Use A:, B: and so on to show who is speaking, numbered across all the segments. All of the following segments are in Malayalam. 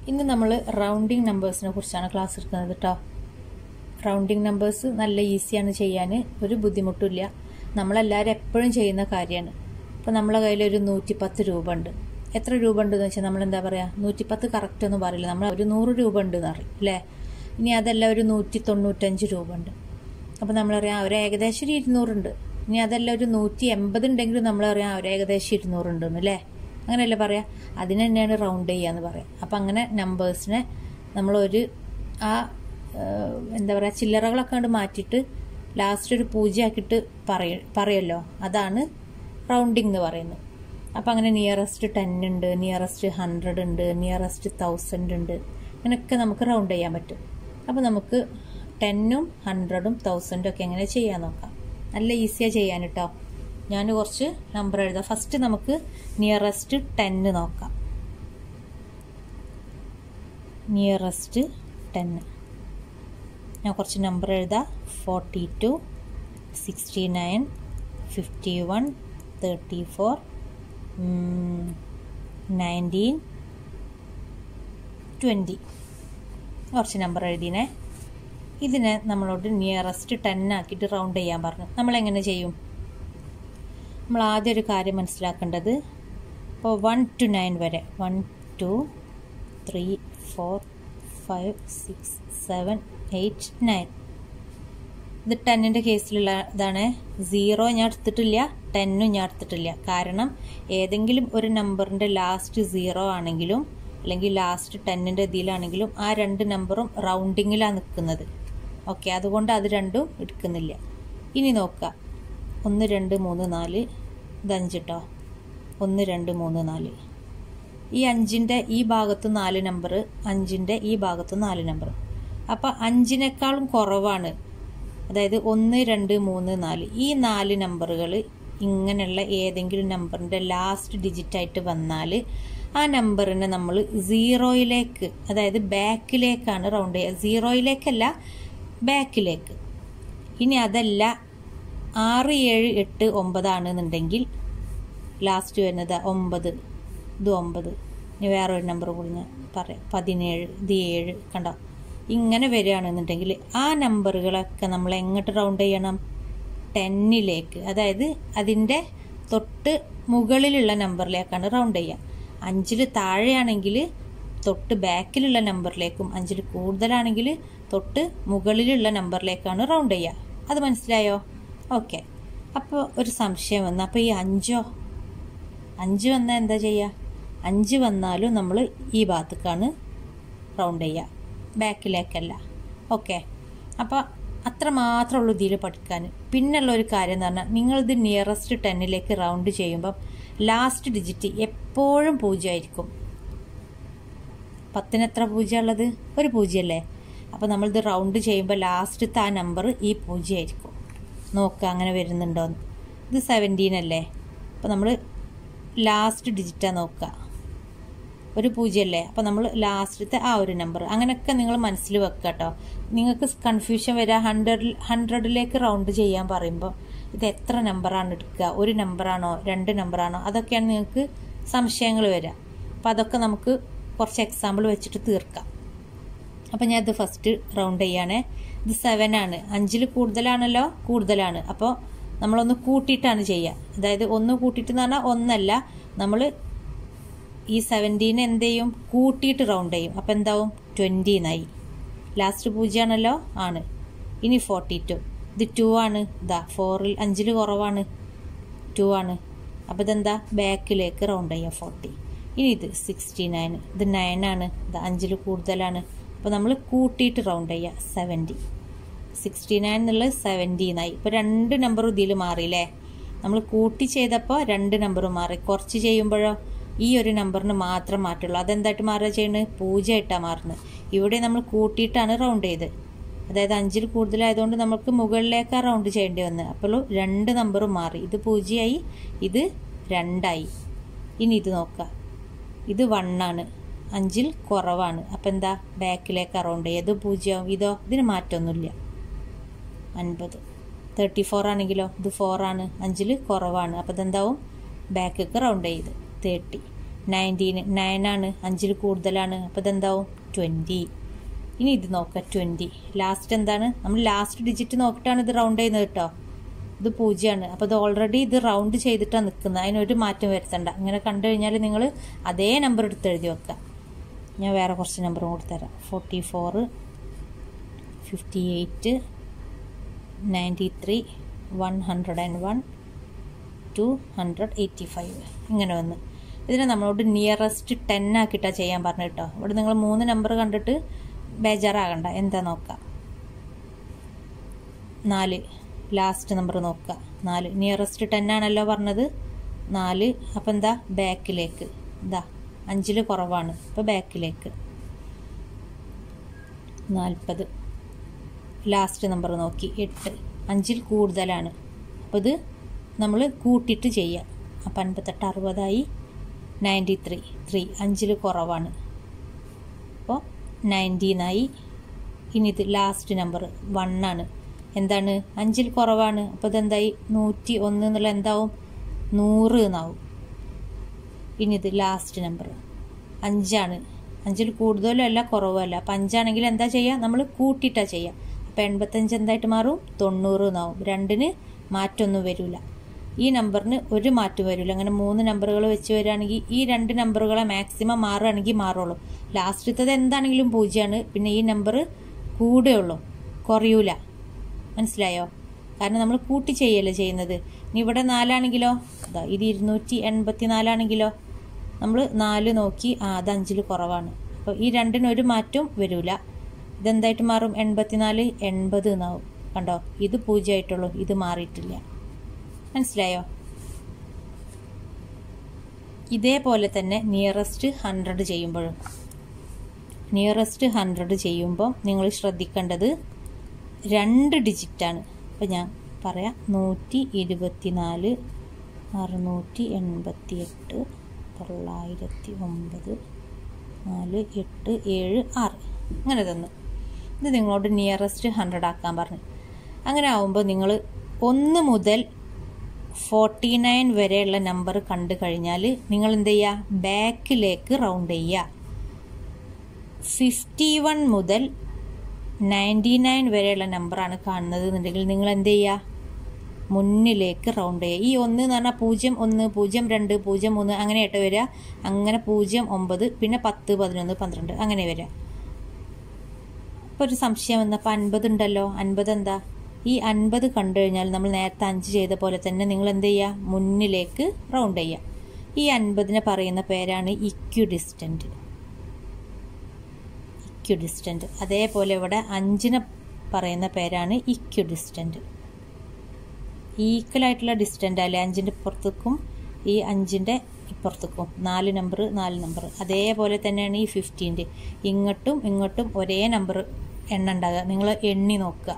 A: ഇന്ന് നമ്മൾ റൗണ്ടിങ് നമ്പേഴ്സിനെ കുറിച്ചാണ് ക്ലാസ് എടുക്കുന്നത് കേട്ടോ റൗണ്ടിങ് നമ്പേഴ്സ് നല്ല ഈസിയാണ് ചെയ്യാൻ ഒരു ബുദ്ധിമുട്ടില്ല നമ്മളെല്ലാവരും എപ്പോഴും ചെയ്യുന്ന കാര്യമാണ് ഇപ്പോൾ നമ്മളെ കയ്യിൽ ഒരു നൂറ്റിപ്പത്ത് രൂപ ഉണ്ട് എത്ര രൂപ ഉണ്ടെന്ന് വെച്ചാൽ നമ്മൾ എന്താ പറയുക നൂറ്റിപ്പത്ത് കറക്റ്റ് ഒന്നും പറയില്ല നമ്മൾ ഒരു നൂറ് രൂപ ഉണ്ട് എന്ന് പറയും അല്ലേ ഇനി അതല്ല ഒരു നൂറ്റി തൊണ്ണൂറ്റഞ്ച് രൂപ ഉണ്ട് അപ്പോൾ നമ്മളറിയാം അവർ ഏകദേശം ഒരു ഇരുന്നൂറുണ്ട് ഇനി അതല്ല ഒരു നൂറ്റി എൺപത് ഉണ്ടെങ്കിലും നമ്മളറിയാം അവർ ഏകദേശം ഇരുന്നൂറുണ്ടെന്ന് അല്ലേ അങ്ങനെയല്ലേ പറയാം അതിന് തന്നെയാണ് റൗണ്ട് ചെയ്യാന്ന് പറയാം അപ്പം അങ്ങനെ നമ്പേഴ്സിനെ നമ്മളൊരു ആ ഏഹ്, എന്താ പറയുക ചില്ലറകളൊക്കെ കണ്ട് മാറ്റിയിട്ട് ലാസ്റ്റ് ഒരു പൂജ്യമാക്കിയിട്ട് പറയ പറയല്ലോ അതാണ് റൗണ്ടിങ് എന്ന് പറയുന്നത് അപ്പം അങ്ങനെ നിയറസ്റ്റ് ടെൻ ഉണ്ട് നിയറസ്റ്റ് ഹൺഡ്രഡ് ഉണ്ട് നിയറസ്റ്റ് തൗസൻഡ് ഉണ്ട് അങ്ങനെയൊക്കെ നമുക്ക് റൗണ്ട് ചെയ്യാൻ പറ്റും അപ്പം നമുക്ക് ടെന്നും ഹൺഡ്രഡും തൗസൻഡും ഒക്കെ എങ്ങനെ ചെയ്യാൻ നോക്കാം നല്ല ഈസിയാണ് ചെയ്യാൻ കേട്ടോ ഞാൻ കുറച്ച് നമ്പർ എഴുതാം ഫസ്റ്റ് നമുക്ക് നിയറസ്റ്റ് ടെന്ന് നോക്കാം നിയറസ്റ്റ് ടെന്ന് ഞാൻ കുറച്ച് നമ്പർ എഴുതാം forty two sixty nine fifty one thirty four nineteen twenty കുറച്ച് നമ്പർ എഴുതിനെ ഇതിനെ നമ്മളോട് നിയറസ്റ്റ് ടെൻ ആക്കിയിട്ട് റൗണ്ട് ചെയ്യാൻ പറഞ്ഞു നമ്മൾ എങ്ങനെ ചെയ്യും നമ്മൾ ആദ്യം ഒരു കാര്യം മനസ്സിലാക്കേണ്ടത് ഇപ്പോൾ വൺ ടു നയൻ വരെ one two three four five six seven eight nine ഇത് ടെന്നിൻ്റെ കേസിലുള്ള ഇതാണ് സീറോ ഞാൻ എടുത്തിട്ടില്ല ടെന്നും ഞാൻ എടുത്തിട്ടില്ല കാരണം ഏതെങ്കിലും ഒരു നമ്പറിൻ്റെ ലാസ്റ്റ് സീറോ ആണെങ്കിലും അല്ലെങ്കിൽ ലാസ്റ്റ് ടെന്നിൻ്റെ ഇതിലാണെങ്കിലും ആ രണ്ട് നമ്പറും റൗണ്ടിങ്ങിലാണ് നിൽക്കുന്നത് ഓക്കെ അതുകൊണ്ട് അത് രണ്ടും എടുക്കുന്നില്ല ഇനി നോക്കുക ഒന്ന് രണ്ട് മൂന്ന് നാല് ഇത് അഞ്ച് കേട്ടോ ഒന്ന് രണ്ട് മൂന്ന് നാല് ഈ അഞ്ചിൻ്റെ ഈ ഭാഗത്ത് നാല് നമ്പർ അഞ്ചിൻ്റെ ഈ ഭാഗത്ത് നാല് നമ്പർ അപ്പം അഞ്ചിനേക്കാളും കുറവാണ് അതായത് ഒന്ന് രണ്ട് മൂന്ന് നാല് ഈ നാല് നമ്പറുകൾ ഇങ്ങനെയുള്ള ഏതെങ്കിലും നമ്പറിൻ്റെ ലാസ്റ്റ് ഡിജിറ്റായിട്ട് വന്നാൽ ആ നമ്പറിനെ നമ്മൾ സീറോയിലേക്ക് അതായത് ബാക്കിലേക്കാണ് റൗണ്ട് ചെയ്യുക സീറോയിലേക്കല്ല ബാക്കിലേക്ക് ഇനി അതല്ല ആറ് ഏഴ് എട്ട് ഒമ്പതാണെന്നുണ്ടെങ്കിൽ ലാസ്റ്റ് വരുന്നത് ഒമ്പത് ഇത് ഒമ്പത് ഇനി വേറെ ഒരു നമ്പർ കൂടി ഞാൻ പറയാം പതിനേഴ് ഇത് ഏഴ് കണ്ടോ ഇങ്ങനെ വരികയാണെന്നുണ്ടെങ്കിൽ ആ നമ്പറുകളൊക്കെ നമ്മൾ എങ്ങോട്ട് റൗണ്ട് ചെയ്യണം ടെന്നിലേക്ക് അതായത് അതിൻ്റെ തൊട്ട് മുകളിലുള്ള നമ്പറിലേക്കാണ് റൗണ്ട് ചെയ്യുക അഞ്ചിൽ താഴെയാണെങ്കിൽ തൊട്ട് ബാക്കിലുള്ള നമ്പറിലേക്കും അഞ്ചിൽ കൂടുതലാണെങ്കിൽ തൊട്ട് മുകളിലുള്ള നമ്പറിലേക്കാണ് റൗണ്ട് ചെയ്യുക അത് മനസ്സിലായോ ഓക്കെ അപ്പോൾ ഒരു സംശയം വന്നു അപ്പോൾ ഈ അഞ്ചോ അഞ്ച് വന്നാൽ എന്താ ചെയ്യുക അഞ്ച് വന്നാലും നമ്മൾ ഈ ഭാഗത്തേക്കാണ് റൗണ്ട് ചെയ്യുക ബാക്കിലേക്കല്ല ഓക്കെ അപ്പോൾ അത്ര മാത്രമേ ഉള്ളൂ ഇതിൽ പഠിക്കാൻ പിന്നുള്ള ഒരു കാര്യം എന്ന് പറഞ്ഞാൽ നിങ്ങളിത് നിയറസ്റ്റ് ടെന്നിലേക്ക് റൗണ്ട് ചെയ്യുമ്പം ലാസ്റ്റ് ഡിജിറ്റ് എപ്പോഴും പൂജ്യമായിരിക്കും പത്തിന് എത്ര പൂജ്യം ഉള്ളത് ഒരു പൂജ്യമല്ലേ അപ്പോൾ നമ്മളിത് റൗണ്ട് ചെയ്യുമ്പോൾ ലാസ്റ്റത്തെ ആ നമ്പർ ഈ പൂജ്യമായിരിക്കും നോക്കുക അങ്ങനെ വരുന്നുണ്ടോന്ന് ഇത് സെവൻറ്റീൻ അല്ലേ അപ്പോൾ നമ്മൾ ലാസ്റ്റ് ഡിജിറ്റാണ് നോക്കുക ഒരു പൂജ്യമല്ലേ അപ്പോൾ നമ്മൾ ലാസ്റ്റത്തെ ആ ഒരു നമ്പർ അങ്ങനെയൊക്കെ നിങ്ങൾ മനസ്സിൽ വെക്കുക കേട്ടോ നിങ്ങൾക്ക് കൺഫ്യൂഷൻ വരിക ഹൺഡ്രഡിൽ ഹൺഡ്രഡിലേക്ക് റൗണ്ട് ചെയ്യാൻ പറയുമ്പോൾ ഇത് എത്ര നമ്പറാണ് എടുക്കുക ഒരു നമ്പറാണോ രണ്ട് നമ്പറാണോ അതൊക്കെയാണ് നിങ്ങൾക്ക് സംശയങ്ങൾ വരിക അപ്പോൾ അതൊക്കെ നമുക്ക് കുറച്ച് എക്സാമ്പിൾ വെച്ചിട്ട് തീർക്കാം അപ്പം ഞാൻ ഇത് ഫസ്റ്റ് റൗണ്ട് ചെയ്യാണ് ഇത് സെവൻ ആണ് അഞ്ചിൽ കൂടുതലാണല്ലോ കൂടുതലാണ് അപ്പോൾ നമ്മളൊന്ന് കൂട്ടിയിട്ടാണ് ചെയ്യുക അതായത് ഒന്ന് കൂട്ടിയിട്ട് എന്ന് പറഞ്ഞാൽ ഒന്നല്ല നമ്മൾ ഈ സെവൻറ്റീനെ എന്ത് ചെയ്യും കൂട്ടിയിട്ട് റൗണ്ട് ചെയ്യും അപ്പം എന്താവും ട്വൻറ്റീനായി ലാസ്റ്റ് പൂജ്യമാണല്ലോ ആണ് ഇനി ഫോർട്ടി ടു ഇത് ടു ആണ് ഇതാ ഫോറിൽ അഞ്ചിൽ കുറവാണ് ടു ആണ് അപ്പോൾ ഇതെന്താ ബാക്കിലേക്ക് റൗണ്ട് ചെയ്യാം ഫോർട്ടി ഇനി ഇത് സിക്സ്റ്റി നയൻ ഇത് നയൻ ആണ് ഇത് അഞ്ചിൽ കൂടുതലാണ് അപ്പോൾ നമ്മൾ കൂട്ടിയിട്ട് റൗണ്ട് ചെയ്യുക സെവൻറ്റി സിക്സ്റ്റി നയൻ എന്നുള്ളത് സെവൻറ്റീനായി ഇപ്പോൾ രണ്ട് നമ്പറും ഇതിൽ മാറിയില്ലേ നമ്മൾ കൂട്ടി ചെയ്തപ്പോൾ രണ്ട് നമ്പറും മാറി കുറച്ച് ചെയ്യുമ്പോഴോ ഈ ഒരു നമ്പറിന് മാത്രം മാറ്റുള്ളൂ അതെന്തായിട്ട് മാറുക ചെയ്യുന്നത് പൂജ്യമായിട്ടാണ് മാറുന്നത് ഇവിടെ നമ്മൾ കൂട്ടിയിട്ടാണ് റൗണ്ട് ചെയ്ത് അതായത് അഞ്ചിൽ കൂടുതലായതുകൊണ്ട് നമുക്ക് മുകളിലേക്കാണ് റൗണ്ട് ചെയ്യേണ്ടി വന്നത് അപ്പോൾ രണ്ട് നമ്പറും മാറി ഇത് പൂജ്യമായി ഇത് രണ്ടായി ഇനി ഇത് നോക്കുക ഇത് വണ്ണാണ് അഞ്ചിൽ കുറവാണ് അപ്പം എന്താ ബാക്കിലേക്ക് റൗണ്ട് ചെയ്യുക ഇത് പൂജ്യമാവും ഇതോ ഇതിന് മാറ്റമൊന്നുമില്ല അൻപത് തേർട്ടി ഫോർ ആണെങ്കിലോ ഇത് ഫോറാണ് അഞ്ചിൽ കുറവാണ് അപ്പോൾ ഇതെന്താവും ബാക്കിലേക്ക് റൗണ്ട് ചെയ്ത് തേർട്ടി നയൻറ്റീന് നയനാണ് അഞ്ചിൽ കൂടുതലാണ് അപ്പോൾ ഇതെന്താവും ട്വൻറ്റി ഇനി ഇത് നോക്കുക ട്വൻറ്റി ലാസ്റ്റ് എന്താണ് നമ്മൾ ലാസ്റ്റ് ഡിജിറ്റ് നോക്കിയിട്ടാണ് ഇത് റൗണ്ട് ചെയ്യുന്നത് കേട്ടോ ഇത് പൂജ്യമാണ് അപ്പോൾ ഇത് ഓൾറെഡി ഇത് റൗണ്ട് ചെയ്തിട്ടാണ് നിൽക്കുന്നത് അതിനൊരു മാറ്റം വരുത്തണ്ട ഇങ്ങനെ കണ്ടു കഴിഞ്ഞാൽ നിങ്ങൾ അതേ നമ്പർ എടുത്ത് എഴുതി വെക്കുക ഞാൻ വേറെ കുറച്ച് നമ്പറും കൂടി തരാം forty four fifty eight ninety three one hundred and one two hundred eighty five ഇങ്ങനെ വന്ന് ഇതിനെ നമ്മളോട് നിയറസ്റ്റ് ടെൻ ആക്കിയിട്ടാണ് ചെയ്യാൻ പറഞ്ഞു കേട്ടോ ഇവിടെ നിങ്ങൾ മൂന്ന് നമ്പർ കണ്ടിട്ട് ബേജാറാകണ്ട എന്താ നോക്കാം നാല് ലാസ്റ്റ് നമ്പർ നോക്കുക നാല് നിയറസ്റ്റ് ടെൻ ആണല്ലോ പറഞ്ഞത് നാല് അപ്പം എന്താ ബാക്കിലേക്ക് ഇതാ അഞ്ചിൽ കുറവാണ് അപ്പോൾ ബാക്കിലേക്ക് നാൽപ്പത് ലാസ്റ്റ് നമ്പർ നോക്കി എട്ട് അഞ്ചിൽ കൂടുതലാണ് അപ്പോൾ ഇത് നമ്മൾ കൂട്ടിയിട്ട് ചെയ്യാം അപ്പം അൻപത്തെട്ട് അറുപതായി നയൻറ്റി ത്രീ ത്രീ അഞ്ചിൽ കുറവാണ് അപ്പോൾ നയൻറ്റീനായി ഇനി ഇത് ലാസ്റ്റ് നമ്പർ വണ്ണാണ് എന്താണ് അഞ്ചിൽ കുറവാണ് അപ്പോൾ ഇതെന്തായി നൂറ്റി ഒന്ന് എന്നുള്ള എന്താവും നൂറ് എന്നാവും ഇനി ഇത് ലാസ്റ്റ് നമ്പർ അഞ്ചാണ് അഞ്ചിൽ കൂടുതലും അല്ല കുറവും അല്ല അപ്പം അഞ്ചാണെങ്കിൽ എന്താ ചെയ്യുക നമ്മൾ കൂട്ടിയിട്ടാണ് ചെയ്യുക അപ്പം എൺപത്തഞ്ച് എന്തായിട്ട് മാറും തൊണ്ണൂറ് എന്നാവും രണ്ടിന് മാറ്റമൊന്നും വരില്ല ഈ നമ്പറിന് ഒരു മാറ്റം വരില്ല അങ്ങനെ മൂന്ന് നമ്പറുകൾ വെച്ച് വരികയാണെങ്കിൽ ഈ രണ്ട് നമ്പറുകളെ മാക്സിമം മാറുകയാണെങ്കിൽ മാറുള്ളൂ ലാസ്റ്റത്തത് എന്താണെങ്കിലും പൂജ്യമാണ് പിന്നെ ഈ നമ്പർ കൂടുകയുള്ളൂ കുറയൂല മനസ്സിലായോ കാരണം നമ്മൾ കൂട്ടി ചെയ്യല്ലേ ചെയ്യുന്നത് ഇനി ഇവിടെ നാലാണെങ്കിലോ അതാ ഇത് ഇരുന്നൂറ്റി എൺപത്തി നാലാണെങ്കിലോ നമ്മൾ നാല് നോക്കി ആ അത് അഞ്ചിൽ കുറവാണ് അപ്പോൾ ഈ രണ്ടിനും ഒരു മാറ്റവും വരില്ല ഇതെന്തായിട്ട് മാറും എൺപത്തിനാല് എൺപത് എന്നാവും കണ്ടോ ഇത് പൂജ്യമായിട്ടുള്ളൂ ഇത് മാറിയിട്ടില്ല മനസ്സിലായോ ഇതേപോലെ തന്നെ നിയറസ്റ്റ് ഹൺഡ്രഡ് ചെയ്യുമ്പോഴും നിയറസ്റ്റ് ഹൺഡ്രഡ് ചെയ്യുമ്പോൾ നിങ്ങൾ ശ്രദ്ധിക്കേണ്ടത് രണ്ട് ഡിജിറ്റാണ് അപ്പം ഞാൻ പറയാം നൂറ്റി ഇരുപത്തി നാല് അറുന്നൂറ്റി എൺപത്തി എട്ട് തൊള്ളായിരത്തി ഒമ്പത് നാല് എട്ട് ഏഴ് ആറ് അങ്ങനെ തന്നു ഇത് നിങ്ങളോട് നിയറസ്റ്റ് ഹൺഡ്രഡ് ആക്കാൻ പറഞ്ഞു അങ്ങനെ ആവുമ്പോൾ നിങ്ങൾ ഒന്ന് മുതൽ ഫോർട്ടി നയൻ വരെയുള്ള നമ്പർ കണ്ടു കഴിഞ്ഞാൽ നിങ്ങൾ എന്ത് ചെയ്യുക ബാക്കിലേക്ക് റൗണ്ട് ചെയ്യുക ഫിഫ്റ്റി വൺ മുതൽ നയൻറ്റി നയൻ വരെയുള്ള നമ്പറാണ് കാണുന്നത് എന്നുണ്ടെങ്കിൽ നിങ്ങൾ എന്ത് ചെയ്യുക മുന്നിലേക്ക് റൗണ്ട് ചെയ്യുക ഈ ഒന്ന് എന്ന് പറഞ്ഞാൽ പൂജ്യം ഒന്ന് പൂജ്യം രണ്ട് പൂജ്യം മൂന്ന് അങ്ങനെയായിട്ട് വരിക അങ്ങനെ പൂജ്യം ഒമ്പത് പിന്നെ പത്ത് പതിനൊന്ന് പന്ത്രണ്ട് അങ്ങനെ വരിക ഇപ്പോൾ ഒരു സംശയം വന്നപ്പോൾ അൻപത് ഉണ്ടല്ലോ അൻപത് എന്താ ഈ അൻപത് കണ്ടു കഴിഞ്ഞാൽ നമ്മൾ നേരത്തെ അഞ്ച് ചെയ്ത പോലെ തന്നെ നിങ്ങൾ എന്ത് ചെയ്യുക മുന്നിലേക്ക് റൗണ്ട് ചെയ്യുക ഈ അൻപതിനെ പറയുന്ന പേരാണ് ഇക്യു ഡിസ്റ്റൻറ്റ് ഇക്യു ഡിസ്റ്റൻറ്റ് അതേപോലെ ഇവിടെ അഞ്ചിനെ പറയുന്ന പേരാണ് ഇക്യു ഡിസ്റ്റൻറ്റ് ഈക്വൽ ആയിട്ടുള്ള ഡിസ്റ്റൻ്റ് അല്ലേ അഞ്ചിൻ്റെ ഇപ്പുറത്തേക്കും ഈ അഞ്ചിൻ്റെ ഇപ്പുറത്തേക്കും നാല് നമ്പർ നാല് നമ്പർ അതേപോലെ തന്നെയാണ് ഈ ഫിഫ്റ്റീൻ്റെ ഇങ്ങോട്ടും ഇങ്ങോട്ടും ഒരേ നമ്പർ എണ്ണ ഉണ്ടാകുക നിങ്ങൾ എണ്ണി നോക്കുക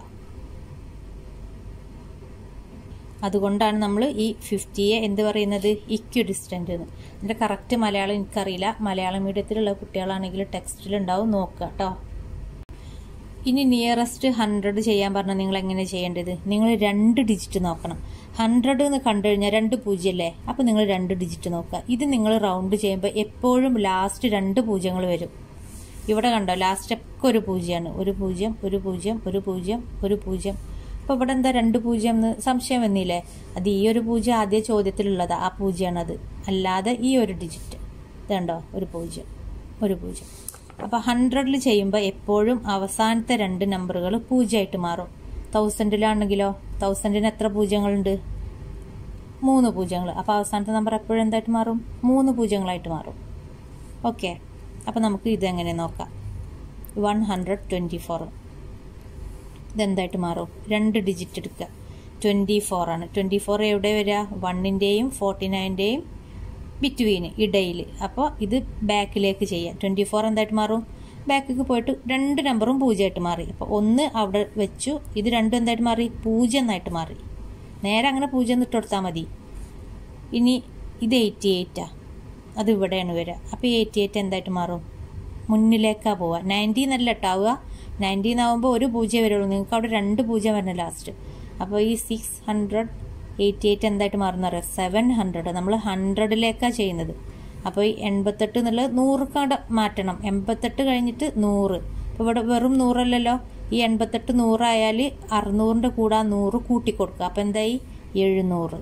A: അതുകൊണ്ടാണ് നമ്മൾ ഈ ഫിഫ്റ്റിയെ എന്ത് പറയുന്നത് ഇക്യു ഡിസ്റ്റൻ്റ് എന്ന് ഇതിൻ്റെ കറക്റ്റ് മലയാളം എനിക്കറിയില്ല മലയാളം മീഡിയത്തിലുള്ള കുട്ടികളാണെങ്കിൽ ടെക്സ്റ്റിലുണ്ടാവും നോക്കുക കേട്ടോ ഇനി നിയറസ്റ്റ് ഹൺഡ്രഡ് ചെയ്യാൻ പറഞ്ഞാൽ നിങ്ങൾ എങ്ങനെ ചെയ്യേണ്ടത് നിങ്ങൾ രണ്ട് ഡിജിറ്റ് നോക്കണം ഹൺഡ്രഡ് എന്ന് കണ്ടു കഴിഞ്ഞാൽ രണ്ട് പൂജ്യമല്ലേ അപ്പോൾ നിങ്ങൾ രണ്ട് ഡിജിറ്റ് നോക്കുക ഇത് നിങ്ങൾ റൗണ്ട് ചെയ്യുമ്പോൾ എപ്പോഴും ലാസ്റ്റ് രണ്ട് പൂജ്യങ്ങൾ വരും ഇവിടെ കണ്ടോ ലാസ്റ്റ് ഒക്കെ ഒരു പൂജ്യമാണ് ഒരു പൂജ്യം ഒരു പൂജ്യം ഒരു പൂജ്യം ഒരു പൂജ്യം അപ്പോൾ ഇവിടെ എന്താ രണ്ട് പൂജ്യം എന്ന് സംശയം വന്നില്ലേ അത് ഈ ഒരു പൂജ്യം ആദ്യ ചോദ്യത്തിലുള്ളതാ ആ പൂജ്യമാണത് അല്ലാതെ ഈ ഒരു ഡിജിറ്റ് ഇതുണ്ടോ ഒരു പൂജ്യം ഒരു പൂജ്യം അപ്പോൾ ഹൺഡ്രഡിൽ ചെയ്യുമ്പോൾ എപ്പോഴും അവസാനത്തെ രണ്ട് നമ്പറുകൾ പൂജ്യമായിട്ട് മാറും തൗസൻഡിലാണെങ്കിലോ തൗസൻഡിന് എത്ര പൂജ്യങ്ങളുണ്ട് മൂന്ന് പൂജ്യങ്ങൾ അപ്പോൾ അവസാനത്തെ നമ്പർ എപ്പോഴും എന്തായിട്ട് മാറും മൂന്ന് പൂജ്യങ്ങളായിട്ട് മാറും ഓക്കെ അപ്പോൾ നമുക്ക് ഇതെങ്ങനെ നോക്കാം വൺ ഹൺഡ്രഡ് ട്വൻറ്റി ഫോർ ഇതെന്തായിട്ട് മാറും രണ്ട് ഡിജിറ്റ് എടുക്കുക ട്വൻറ്റി ഫോർ ആണ് ട്വൻറ്റി ഫോർ എവിടെ വരിക വണ്ണിൻ്റെയും ഫോർട്ടി നയൻ്റെയും ബിറ്റ്വീന് ഇടയിൽ അപ്പോൾ ഇത് ബാക്കിലേക്ക് ചെയ്യാം ട്വൻറ്റി ഫോർ എന്തായിട്ട് മാറും ബാക്കിലേക്ക് പോയിട്ട് രണ്ട് നമ്പറും പൂജ്യമായിട്ട് മാറി അപ്പോൾ ഒന്ന് അവിടെ വെച്ചു ഇത് രണ്ടും എന്തായിട്ട് മാറി പൂജ്യം എന്നായിട്ട് മാറി നേരെ അങ്ങനെ പൂജ്യം ഇട്ട് കൊടുത്താൽ മതി ഇനി ഇത് എയ്റ്റി എയ്റ്റാ അത് ഇവിടെയാണ് വരിക അപ്പോൾ ഈ എയ്റ്റി എയ്റ്റ് എന്തായിട്ട് മാറും മുന്നിലേക്കാണ് പോവുക നയൻറ്റി എന്നല്ല ഇട്ടാവുക നയൻറ്റി എന്നാവുമ്പോൾ ഒരു പൂജ്യം വരുള്ളൂ നിങ്ങൾക്ക് അവിടെ രണ്ട് പൂജ്യം വരണം ലാസ്റ്റ് അപ്പോൾ ഈ സിക്സ് ഹൺഡ്രഡ് എയ്റ്റി എയ്റ്റ് എന്തായിട്ട് മാറുന്ന അറിയാം സെവൻ ഹൺഡ്രഡ് നമ്മൾ ഹൺഡ്രഡിലേക്കാണ് ചെയ്യുന്നത് അപ്പോൾ ഈ എൺപത്തെട്ട് എന്നുള്ളത് നൂറുക്കാട് മാറ്റണം എൺപത്തെട്ട് കഴിഞ്ഞിട്ട് നൂറ് അപ്പോൾ ഇവിടെ വെറും നൂറല്ലല്ലോ ഈ എൺപത്തെട്ട് നൂറായാൽ അറുന്നൂറിൻ്റെ കൂടെ ആ നൂറ് കൂട്ടിക്കൊടുക്കുക അപ്പോൾ എന്തായി എഴുന്നൂറ്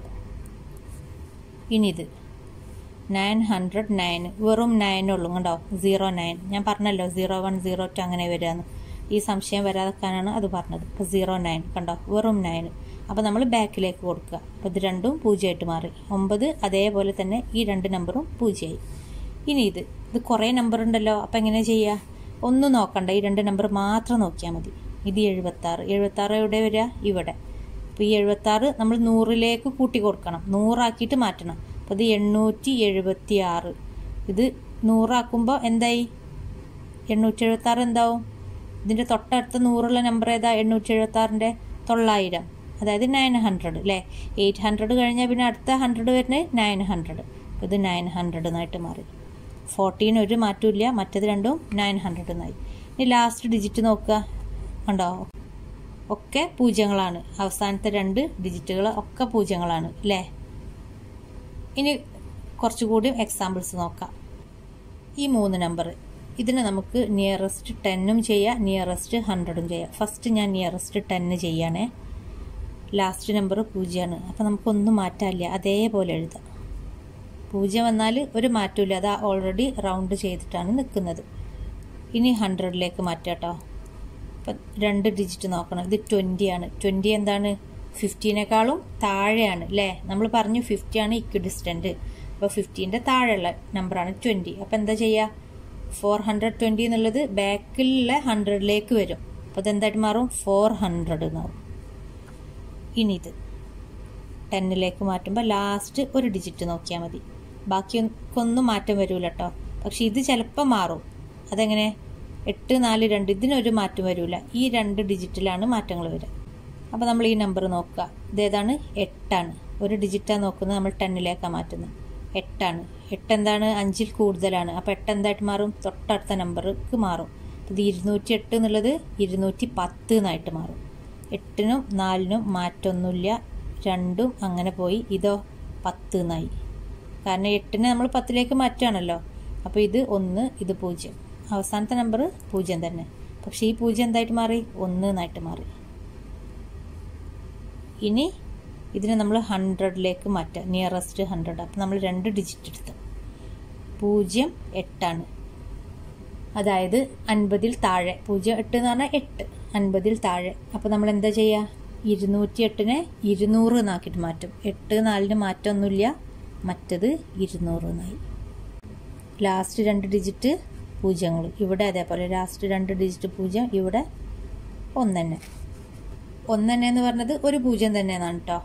A: ഇനിത് നയൻ ഹൺഡ്രഡ് നയൻ വെറും നയൻ ഉള്ളൂ കണ്ടോ സീറോ നയൻ ഞാൻ പറഞ്ഞല്ലോ സീറോ വൺ സീറോ ടു അങ്ങനെ വരികയെന്ന് ഈ സംശയം വരാതെക്കാനാണ് അത് പറഞ്ഞത് ഇപ്പോൾ സീറോ നയൻ കണ്ടോ വെറും നയൻ അപ്പോൾ നമ്മൾ ബാക്കിലേക്ക് കൊടുക്കുക അപ്പോൾ ഇത് രണ്ടും പൂജ്യമായിട്ട് മാറി ഒമ്പത് അതേപോലെ തന്നെ ഈ രണ്ട് നമ്പറും പൂജ്യമായി ഇനി ഇത് ഇത് കുറേ നമ്പർ ഉണ്ടല്ലോ അപ്പോൾ എങ്ങനെ ചെയ്യുക ഒന്നും നോക്കണ്ട ഈ രണ്ട് നമ്പർ മാത്രം നോക്കിയാൽ മതി ഇത് എഴുപത്താറ് എഴുപത്താറ് എവിടെ വരിക ഇവിടെ അപ്പോൾ ഈ എഴുപത്താറ് നമ്മൾ നൂറിലേക്ക് കൂട്ടി കൊടുക്കണം നൂറാക്കിയിട്ട് മാറ്റണം അപ്പോൾ ഇത് എണ്ണൂറ്റി എഴുപത്തി ആറ് ഇത് നൂറാക്കുമ്പോൾ എന്തായി എണ്ണൂറ്റി എഴുപത്തി ആറ് എന്താവും ഇതിൻ്റെ തൊട്ടടുത്ത നൂറുള്ള നമ്പർ ഏതാ എണ്ണൂറ്റി എഴുപത്തി ആറിൻ്റെ തൊള്ളായിരം അതായത് നയൻ ഹൺഡ്രഡ് അല്ലേ എയ്റ്റ് ഹൺഡ്രഡ് കഴിഞ്ഞാൽ പിന്നെ അടുത്ത ഹൺഡ്രഡ് വരുന്നത് നയൻ ഹൺഡ്രഡ് ഇത് നയൻ ഹൺഡ്രഡ് എന്നായിട്ട് മാറി ഫോർട്ടീൻ ഒരു മാറ്റമില്ല മറ്റത് രണ്ടും നയൻ ഹൺഡ്രഡ് എന്നായി ഇനി ലാസ്റ്റ് ഡിജിറ്റ് നോക്കുക ഉണ്ടോ ഒക്കെ പൂജ്യങ്ങളാണ് അവസാനത്തെ രണ്ട് ഡിജിറ്റുകൾ ഒക്കെ പൂജ്യങ്ങളാണ് അല്ലേ ഇനി കുറച്ചുകൂടി എക്സാമ്പിൾസ് നോക്കാം ഈ മൂന്ന് നമ്പർ ഇതിന് നമുക്ക് നിയറസ്റ്റ് ടെന്നും ചെയ്യാം നിയറസ്റ്റ് ഹൺഡ്രഡും ചെയ്യാം ഫസ്റ്റ് ഞാൻ നിയറസ്റ്റ് ടെന്ന് ചെയ്യണേ ലാസ്റ്റ് നമ്പർ പൂജ്യമാണ് അപ്പോൾ നമുക്കൊന്നും മാറ്റാനില്ല അതേപോലെ എഴുതാം പൂജ്യം വന്നാൽ ഒരു മാറ്റമില്ല അത് ഓൾറെഡി റൗണ്ട് ചെയ്തിട്ടാണ് നിൽക്കുന്നത് ഇനി ഹൺഡ്രഡിലേക്ക് മാറ്റാം കേട്ടോ ഇപ്പം രണ്ട് ഡിജിറ്റ് നോക്കണം ഇത് ട്വൻറ്റി ആണ് ട്വൻറ്റി എന്താണ് ഫിഫ്റ്റീനേക്കാളും താഴെയാണ് അല്ലേ നമ്മൾ പറഞ്ഞു ഫിഫ്റ്റി ആണ് ഇക്വ ഡിസ്റ്റൻറ്റ് അപ്പോൾ ഫിഫ്റ്റീൻ്റെ താഴെയുള്ള നമ്പറാണ് ട്വൻറ്റി അപ്പോൾ എന്താ ചെയ്യുക ഫോർ ഹൺഡ്രഡ് ട്വൻറ്റി എന്നുള്ളത് ബാക്കിലുള്ള ഹൺഡ്രഡിലേക്ക് വരും അപ്പോൾ അതെന്തായിട്ട് മാറും ഫോർ ഹൺഡ്രഡ് എന്നാവും ഇനി ഇത് ടെന്നിലേക്ക് മാറ്റുമ്പോൾ ലാസ്റ്റ് ഒരു ഡിജിറ്റ് നോക്കിയാൽ മതി ബാക്കിയൊന്നും മാറ്റം വരൂല കേട്ടോ പക്ഷെ ഇത് ചിലപ്പോൾ മാറും അതെങ്ങനെ എട്ട് നാല് രണ്ട് ഇതിനൊരു മാറ്റം വരില്ല ഈ രണ്ട് ഡിജിറ്റിലാണ് മാറ്റങ്ങൾ വരിക അപ്പോൾ നമ്മൾ ഈ നമ്പർ നോക്കുക ഇതേതാണ് എട്ടാണ് ഒരു ഡിജിറ്റാണ് നോക്കുന്നത് നമ്മൾ ടെന്നിലേക്കാണ് മാറ്റുന്നത് എട്ടാണ് എട്ട് എന്താണ് അഞ്ചിൽ കൂടുതലാണ് അപ്പോൾ എട്ട് എന്തായിട്ട് മാറും തൊട്ടടുത്ത നമ്പർക്ക് മാറും ഇത് ഇരുന്നൂറ്റി എട്ട് എന്നുള്ളത് ഇരുന്നൂറ്റി പത്ത് എന്നായിട്ട് മാറും എട്ടിനും നാലിനും മാറ്റമൊന്നുമില്ല രണ്ടും അങ്ങനെ പോയി ഇതോ പത്ത് എന്നായി കാരണം എട്ടിനെ നമ്മൾ പത്തിലേക്ക് മാറ്റുകയാണല്ലോ അപ്പോൾ ഇത് ഒന്ന് ഇത് പൂജ്യം അവസാനത്തെ നമ്പർ പൂജ്യം തന്നെ പക്ഷേ ഈ പൂജ്യം എന്തായിട്ട് മാറി ഒന്ന് എന്നായിട്ട് മാറി ഇനി ഇതിനെ നമ്മൾ ഹൺഡ്രഡിലേക്ക് മാറ്റാം നിയറസ്റ്റ് ഹൺഡ്രഡ് അപ്പം നമ്മൾ രണ്ട് ഡിജിറ്റ് എടുത്തു പൂജ്യം എട്ടാണ് അതായത് അൻപതിൽ താഴെ പൂജ്യം എട്ട് എന്ന് പറഞ്ഞാൽ എട്ട് അൻപതിൽ താഴെ അപ്പോൾ നമ്മൾ എന്താ ചെയ്യുക ഇരുന്നൂറ്റി എട്ടിനെ ഇരുന്നൂറ് എന്നാക്കിയിട്ട് മാറ്റും എട്ട് നാലിന് മാറ്റമൊന്നുമില്ല മറ്റത് ഇരുന്നൂറ് എന്നായി ലാസ്റ്റ് രണ്ട് ഡിജിറ്റ് പൂജ്യങ്ങൾ ഇവിടെ അതേപോലെ ലാസ്റ്റ് രണ്ട് ഡിജിറ്റ് പൂജ്യം ഇവിടെ ഒന്നെന്നെ ഒന്നെന്നെ എന്ന് പറഞ്ഞത് ഒരു പൂജ്യം തന്നെയാണ് കേട്ടോ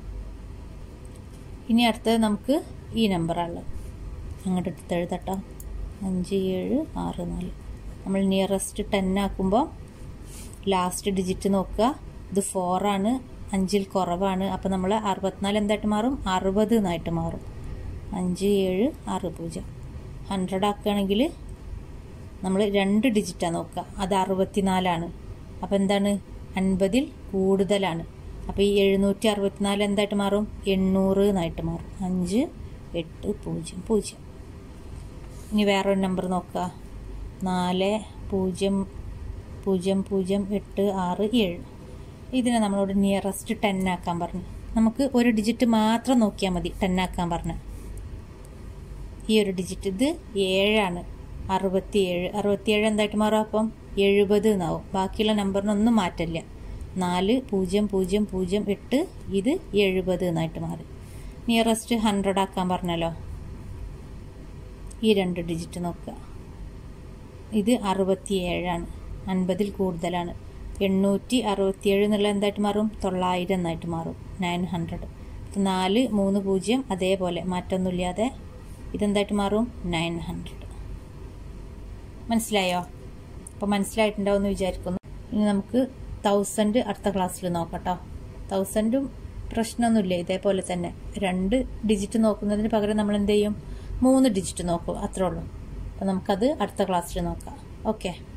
A: ഇനി അടുത്തത് നമുക്ക് ഈ നമ്പറാണുള്ളത് അങ്ങോട്ട് എടുത്ത് എഴുതട്ടോ അഞ്ച് ഏഴ് ആറ് നാല് നമ്മൾ നിയറസ്റ്റ് ടെൻ ആക്കുമ്പോൾ ലാസ്റ്റ് ഡിജിറ്റ് നോക്കുക ഇത് ഫോറാണ് അഞ്ചിൽ കുറവാണ് അപ്പോൾ നമ്മൾ അറുപത്തിനാല് എന്തായിട്ട് മാറും അറുപത് എന്നായിട്ട് മാറും അഞ്ച് ഏഴ് ആറ് പൂജ്യം ഹൺഡ്രഡ് ആക്കുകയാണെങ്കിൽ നമ്മൾ രണ്ട് ഡിജിറ്റാണ് നോക്കുക അത് അറുപത്തിനാലാണ് അപ്പോൾ എന്താണ് അൻപതിൽ കൂടുതലാണ് അപ്പോൾ ഈ എഴുന്നൂറ്റി അറുപത്തിനാല് എന്തായിട്ട് മാറും എണ്ണൂറ് എന്നായിട്ട് മാറും അഞ്ച് എട്ട് പൂജ്യം പൂജ്യം ഇനി വേറൊരു നമ്പർ നോക്കുക നാല് പൂജ്യം പൂജ്യം പൂജ്യം എട്ട് ആറ് ഏഴ് ഇതിനെ നമ്മളോട് നിയറസ്റ്റ് ടെൻ ആക്കാൻ പറഞ്ഞു നമുക്ക് ഒരു ഡിജിറ്റ് മാത്രം നോക്കിയാൽ മതി ടെൻ ആക്കാൻ പറഞ്ഞ ഈ ഒരു ഡിജിറ്റ് ഇത് ഏഴാണ് അറുപത്തിയേഴ് അറുപത്തിയേഴ് എന്തായിട്ട് മാറും അപ്പം എഴുപത് എന്നാവും ബാക്കിയുള്ള നമ്പറിനൊന്നും മാറ്റില്ല നാല് പൂജ്യം പൂജ്യം പൂജ്യം എട്ട് ഇത് എഴുപത് എന്നായിട്ട് മാറി നിയറസ്റ്റ് ഹൺഡ്രഡ് ആക്കാൻ പറഞ്ഞല്ലോ ഈ രണ്ട് ഡിജിറ്റ് നോക്കുക ഇത് അറുപത്തിയേഴാണ് അൻപതിൽ കൂടുതലാണ് എണ്ണൂറ്റി അറുപത്തിയേഴ് എന്നുള്ള എന്തായിട്ട് മാറും തൊള്ളായിരം എന്നായിട്ട് മാറും നയൻ ഹൺഡ്രഡ് നാല് മൂന്ന് പൂജ്യം അതേപോലെ മാറ്റമൊന്നുമില്ലാതെ ഇതെന്തായിട്ട് മാറും നയൻ ഹൺഡ്രഡ് മനസ്സിലായോ അപ്പോൾ മനസ്സിലായിട്ടുണ്ടാവുമെന്ന് വിചാരിക്കുന്നു ഇനി നമുക്ക് തൗസൻഡ് അടുത്ത ക്ലാസ്സിൽ നോക്കട്ടോ തൗസൻഡും പ്രശ്നമൊന്നുമില്ല ഇതേപോലെ തന്നെ രണ്ട് ഡിജിറ്റ് നോക്കുന്നതിന് പകരം നമ്മൾ എന്ത് ചെയ്യും മൂന്ന് ഡിജിറ്റ് നോക്കും അത്രേ ഉള്ളൂ അപ്പോൾ നമുക്കത് അടുത്ത ക്ലാസ്സിൽ നോക്കാം ഓക്കെ